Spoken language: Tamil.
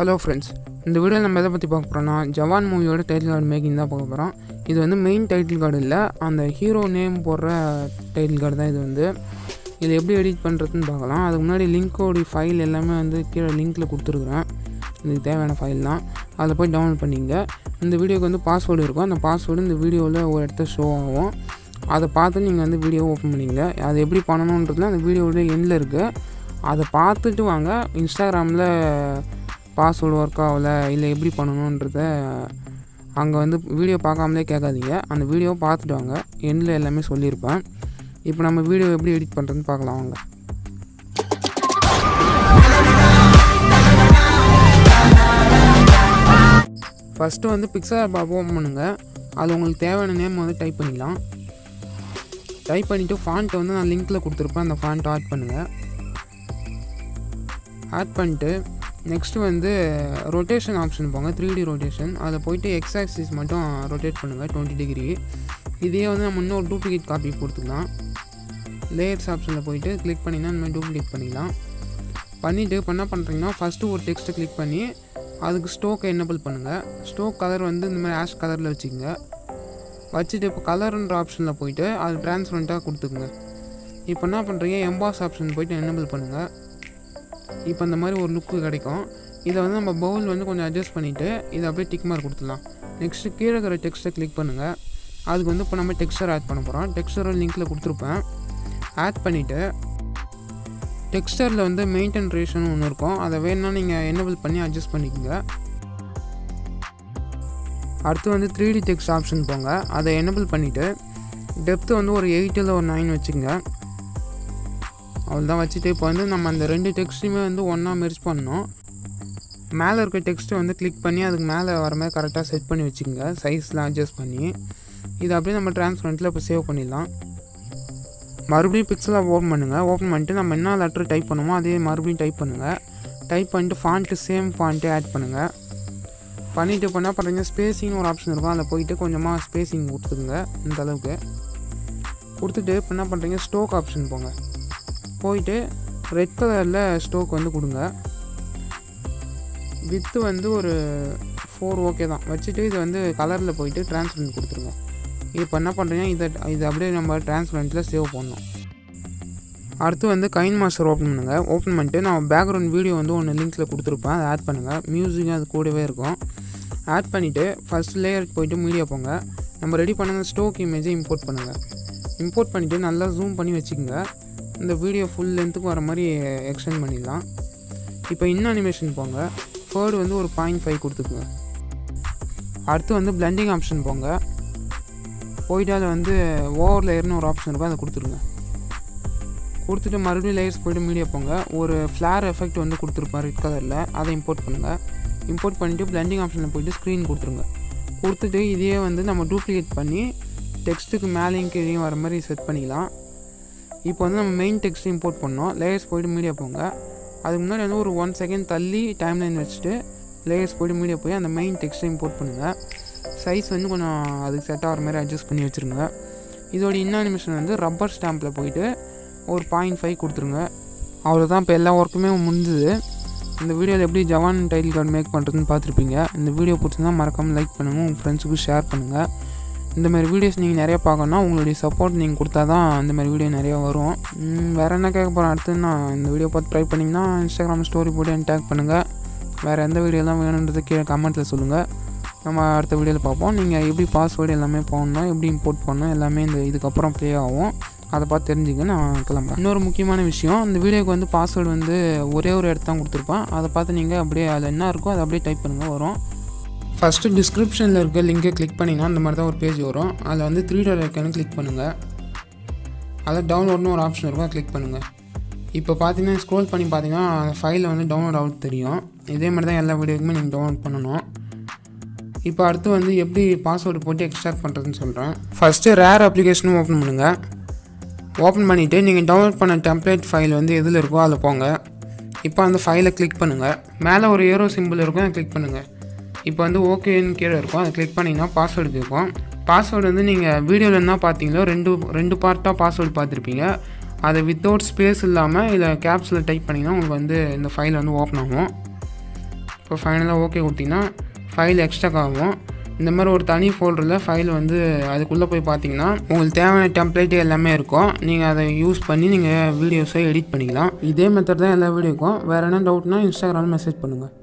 ஹலோ ஃப்ரெண்ட்ஸ் இந்த வீடியோவில் நம்ம எதை பற்றி பார்க்க போகிறோம்னா ஜவான் மூவியோட டைட்டில் கார்டு மேக்கிங் தான் பார்க்க போகிறோம் இது வந்து மெயின் டைட்டில் கார்டு இல்லை அந்த ஹீரோ நேம் போடுற டைட்டில் கார்டு தான் இது வந்து இது எப்படி எடிட் பண்ணுறதுன்னு பார்க்கலாம் அதுக்கு முன்னாடி லிங்க்கோடைய ஃபைல் எல்லாமே வந்து கீழே லிங்க்கில் கொடுத்துருக்குறேன் இதுக்கு தேவையான ஃபைல் தான் அதை போய் டவுன்லோட் பண்ணிங்க இந்த வீடியோக்கு வந்து பாஸ்வேர்டு இருக்கும் அந்த பாஸ்வேர்டு இந்த வீடியோவில் ஒரு இடத்த ஷோ ஆகும் அதை பார்த்து நீங்கள் வந்து வீடியோ ஓப்பன் பண்ணிங்க அது எப்படி பண்ணணுன்றதுல அந்த வீடியோவோட எண்டில் இருக்குது அதை பார்த்துட்டு வாங்க இன்ஸ்டாகிராமில் பாஸ்வேர்டு ஒர்க் ஆகல இல்லை எப்படி பண்ணணுன்றத அங்கே வந்து வீடியோ பார்க்காமலே கேட்காதீங்க அந்த வீடியோ பார்த்துட்டு வாங்க எண்டில் எல்லாமே சொல்லியிருப்பேன் இப்போ நம்ம வீடியோ எப்படி எடிட் பண்ணுறதுன்னு பார்க்கலாம் வாங்க ஃபஸ்ட்டு வந்து பிக்சர் பாப் ஓப்பன் பண்ணுங்கள் அது உங்களுக்கு தேவையான நேம் வந்து டைப் பண்ணிக்கலாம் டைப் பண்ணிவிட்டு ஃபாண்ட்டை வந்து நான் லிங்க்கில் கொடுத்துருப்பேன் அந்த ஃபாண்ட் ஆட் பண்ணுங்கள் ஆட் பண்ணிட்டு நெக்ஸ்ட்டு வந்து ரொட்டேஷன் ஆப்ஷன் போங்க த்ரீ டி ரொட்டேஷன் அதில் போயிட்டு எக்ஸ் ஆக்சிஸ் மட்டும் ரொட்டேட் பண்ணுங்கள் டுவெண்ட்டி டிகிரி இதே வந்து நம்ம இன்னொரு டூப்ளிகேட் காப்பி கொடுத்துக்கலாம் லேயர்ஸ் ஆப்ஷனில் போயிட்டு கிளிக் பண்ணிங்கன்னா இந்த மாதிரி டூப்ளிகேட் பண்ணிக்கலாம் பண்ணிவிட்டு இப்போ என்ன பண்ணுறீங்கன்னா ஃபஸ்ட்டு ஒரு டெக்ஸ்ட்டை கிளிக் பண்ணி அதுக்கு ஸ்டோக்கை என்னபிள் பண்ணுங்கள் ஸ்டோக் கலர் வந்து இந்த மாதிரி ஆஷ் கலரில் வச்சுக்கோங்க வச்சுட்டு இப்போ கலர்ன்ற ஆப்ஷனில் போயிட்டு அது ட்ரான்ஸ்பரண்ட்டாக கொடுத்துக்குங்க இப்போ என்ன பண்ணுறீங்க எம்பாஸ் ஆப்ஷன் போயிட்டு என்னபிள் பண்ணுங்கள் இப்போ இந்த மாதிரி ஒரு லுக்கு கிடைக்கும் இதை வந்து நம்ம பவுல் வந்து கொஞ்சம் அட்ஜஸ்ட் பண்ணிவிட்டு இதை அப்படியே டிக் மார்க் கொடுத்துடலாம் நெக்ஸ்ட்டு கீழே இருக்கிற டெக்ஸ்ட்டை கிளிக் பண்ணுங்கள் அதுக்கு வந்து இப்போ நம்ம டெக்ஸ்டர் ஆட் பண்ண போகிறோம் டெக்ஸ்டர் லிங்க்கில் கொடுத்துருப்பேன் ஆட் பண்ணிவிட்டு டெக்ஸ்டரில் வந்து மெயின்டைன் ரேஷன் ஒன்று இருக்கும் அதை வேணுன்னா நீங்கள் என்னபிள் பண்ணி அட்ஜஸ்ட் பண்ணிக்கோங்க அடுத்து வந்து த்ரீ டி டெக்ஸ்ட் ஆப்ஷன் போங்க அதை என்னபிள் பண்ணிவிட்டு டெப்த்து வந்து ஒரு எயிட்டில் ஒரு நைன் வச்சுக்கோங்க அவ்வளோதான் வச்சுட்டு இப்போ வந்து நம்ம அந்த ரெண்டு டெக்ஸ்ட்டையுமே வந்து ஒன்றா மெர்ஜ் பண்ணோம் மேலே இருக்க டெக்ஸ்ட்டை வந்து கிளிக் பண்ணி அதுக்கு மேலே வர மாதிரி கரெக்டாக செட் பண்ணி வச்சுக்கோங்க சைஸ்லாம் அட்ஜஸ்ட் பண்ணி இது அப்படியே நம்ம ட்ரான்ஸ்பரண்ட்டில் இப்போ சேவ் பண்ணிடலாம் மறுபடியும் பிக்சலாக ஓப்பன் பண்ணுங்கள் ஓப்பன் பண்ணிட்டு நம்ம என்ன லெட்டர் டைப் பண்ணுமோ அதே மறுபடியும் டைப் பண்ணுங்கள் டைப் பண்ணிட்டு ஃபாண்ட்டு சேம் ஃபாண்ட்டே ஆட் பண்ணுங்கள் பண்ணிவிட்டு இப்போ என்ன பண்ணுறீங்க ஸ்பேஸிங்னு ஒரு ஆப்ஷன் இருக்கும் அதில் போயிட்டு கொஞ்சமாக ஸ்பேஸிங் கொடுத்துக்குங்க இந்த அளவுக்கு கொடுத்துட்டு இப்போ என்ன பண்ணுறீங்க ஸ்டோக் ஆப்ஷன் போங்க போயிட்டு ரெட் கலரில் ஸ்டோக் வந்து கொடுங்க வித்து வந்து ஒரு ஃபோர் ஓகே தான் வச்சுட்டு இதை வந்து கலரில் போயிட்டு ட்ரான்ஸ்பரண்ட் கொடுத்துருங்க இப்போ என்ன பண்ணுறீங்க இதை இது அப்படியே நம்ம ட்ரான்ஸ்பரண்ட்டில் சேவ் பண்ணணும் அடுத்து வந்து கைன் மாஸ்டர் ஓப்பன் பண்ணுங்கள் ஓப்பன் பண்ணிட்டு நான் பேக்ரவுண்ட் வீடியோ வந்து ஒன்று லிங்க்கில் கொடுத்துருப்பேன் அதை ஆட் பண்ணுங்கள் மியூசிக்கும் அது கூடவே இருக்கும் ஆட் பண்ணிவிட்டு ஃபஸ்ட் லேயர் போயிட்டு மீடியா போங்க நம்ம ரெடி பண்ண ஸ்டோக் இமேஜை இம்போர்ட் பண்ணுங்கள் இம்போர்ட் பண்ணிவிட்டு நல்லா ஜூம் பண்ணி வச்சுக்கோங்க இந்த வீடியோ ஃபுல் லென்த்துக்கு வர மாதிரி எக்ஸ்டெண்ட் பண்ணிடலாம் இப்போ இன் அனிமேஷன் போங்க ஃபேர்டு வந்து ஒரு பாயிண்ட் ஃபைவ் கொடுத்துக்குங்க அடுத்து வந்து பிளண்டிங் ஆப்ஷன் போங்க போயிட்டு அதில் வந்து ஓவர் லேயர்னு ஒரு ஆப்ஷன் இருக்கும் அதை கொடுத்துருங்க கொடுத்துட்டு மறுபடியும் லேயர்ஸ் போய்ட்டு மீடியா போங்க ஒரு ஃப்ளார் எஃபெக்ட் வந்து கொடுத்துருப்பேன் ரெட் கலரில் அதை இம்போர்ட் பண்ணுங்கள் இம்போர்ட் பண்ணிவிட்டு பிளண்டிங் ஆப்ஷனில் போயிட்டு ஸ்க்ரீன் கொடுத்துருங்க கொடுத்துட்டு இதையே வந்து நம்ம டூப்ளிகேட் பண்ணி டெக்ஸ்ட்டுக்கு மேலேயும் கீழேயும் வர மாதிரி செட் பண்ணிக்கலாம் இப்போ வந்து நம்ம மெயின் டெக்ஸ்ட் இம்போர்ட் பண்ணோம் லேயர்ஸ் போய்ட்டு மீடியா போங்க அதுக்கு முன்னாடி வந்து ஒரு ஒன் செகண்ட் தள்ளி டைம் லைன் வச்சுட்டு லேயர்ஸ் போய்ட்டு மீடியா போய் அந்த மெயின் டெக்ஸ்ட்டை இம்போர்ட் பண்ணுங்கள் சைஸ் வந்து கொஞ்சம் அதுக்கு செட் ஆகிற மாதிரி அட்ஜஸ்ட் பண்ணி வச்சுருங்க இதோட இன் அனிமேஷன் வந்து ரப்பர் ஸ்டாம்பில் போயிட்டு ஒரு பாயிண்ட் ஃபைவ் கொடுத்துருங்க அவ்வளோதான் இப்போ எல்லா ஒர்க்குமே முடிஞ்சுது இந்த வீடியோவில் எப்படி ஜவான் டைட்டில் கார்டு மேக் பண்ணுறதுன்னு பார்த்துருப்பீங்க இந்த வீடியோ பிடிச்சிருந்தா மறக்காமல் லைக் பண்ணுங்கள் உங்கள் ஃப்ரெண்ட்ஸுக்கு ஷேர் பண்ணுங்கள் இந்தமாதிரி வீடியோஸ் நீங்கள் நிறையா பார்க்கணுன்னா உங்களுடைய சப்போர்ட் நீங்கள் கொடுத்தா தான் இந்தமாதிரி வீடியோ நிறையா வரும் வேறு என்ன கேட்க போகிறேன் அடுத்து நான் இந்த வீடியோ பார்த்து ட்ரை பண்ணிங்கன்னா இன்ஸ்டாகிராம் ஸ்டோரி போட்டு என் டேக் பண்ணுங்கள் வேறு எந்த வீடியோலாம் வேணுன்றது கீழே கமெண்ட்டில் சொல்லுங்கள் நம்ம அடுத்த வீடியோவில் பார்ப்போம் நீங்கள் எப்படி பாஸ்வேர்டு எல்லாமே போடணும் எப்படி இம்போர்ட் பண்ணணும் எல்லாமே இந்த இதுக்கப்புறம் ப்ளே ஆகும் அதை பார்த்து தெரிஞ்சுக்க நான் கிளம்புறேன் இன்னொரு முக்கியமான விஷயம் இந்த வீடியோக்கு வந்து பாஸ்வேர்டு வந்து ஒரே ஒரு இடத்தான் கொடுத்துருப்பேன் அதை பார்த்து நீங்கள் அப்படியே அதில் என்ன இருக்கோ அதை அப்படியே டைப் பண்ணுங்கள் வரும் ஃபஸ்ட்டு டிஸ்கிரிப்ஷனில் இருக்க லிங்கை கிளிக் பண்ணிங்கன்னா அந்த மாதிரி தான் ஒரு பேஜ் வரும் அதில் வந்து த்ரீ டாட் ஐக்கானு கிளிக் பண்ணுங்கள் அதில் டவுன்லோட்னு ஒரு ஆப்ஷன் இருக்கும் கிளிக் பண்ணுங்கள் இப்போ பார்த்தீங்கன்னா ஸ்க்ரோல் பண்ணி பார்த்தீங்கன்னா ஃபைலில் வந்து டவுன்லோட் ஆகுது தெரியும் இதே மாதிரி தான் எல்லா வீடியோக்குமே நீங்கள் டவுன்லோட் பண்ணணும் இப்போ அடுத்து வந்து எப்படி பாஸ்வேர்டு போட்டு எக்ஸ்ட்ராக்ட் பண்ணுறதுன்னு சொல்கிறேன் ஃபஸ்ட்டு ரேர் அப்ளிகேஷனும் ஓப்பன் பண்ணுங்கள் ஓப்பன் பண்ணிவிட்டு நீங்கள் டவுன்லோட் பண்ண டெம்ப்ளேட் ஃபைல் வந்து எதில் இருக்கோ அதில் போங்க இப்போ அந்த ஃபைலை கிளிக் பண்ணுங்கள் மேலே ஒரு ஏரோ சிம்பிள் இருக்கும் அதை கிளிக் பண்ணுங்கள் இப்போ வந்து ஓகேன்னு கீழே இருக்கும் அதை கிளிக் பண்ணிங்கன்னா பாஸ்வேர்டு கேட்கும் பாஸ்வேர்டு வந்து நீங்கள் வீடியோவில் என்ன பார்த்தீங்களோ ரெண்டு ரெண்டு பார்ட்டாக பாஸ்வேர்டு பார்த்துருப்பீங்க அதை வித்தவுட் ஸ்பேஸ் இல்லாமல் இதை கேப்ஸில் டைப் பண்ணிங்கன்னா உங்களுக்கு வந்து இந்த ஃபைல் வந்து ஓப்பன் ஆகும் இப்போ ஃபைனலாக ஓகே கொடுத்தீங்கன்னா ஃபைல் எக்ஸ்ட்ரா ஆகும் இந்த மாதிரி ஒரு தனி ஃபோல்டரில் ஃபைல் வந்து அதுக்குள்ளே போய் பார்த்தீங்கன்னா உங்களுக்கு தேவையான டெம்ப்ளேட் எல்லாமே இருக்கும் நீங்கள் அதை யூஸ் பண்ணி நீங்கள் வீடியோஸை எடிட் பண்ணிக்கலாம் இதே மெத்தட் தான் எல்லா வீடியோக்கும் வேறு என்ன டவுட்னா இன்ஸ்டாகிராமில் மெசேஜ் பண்ணுங்கள்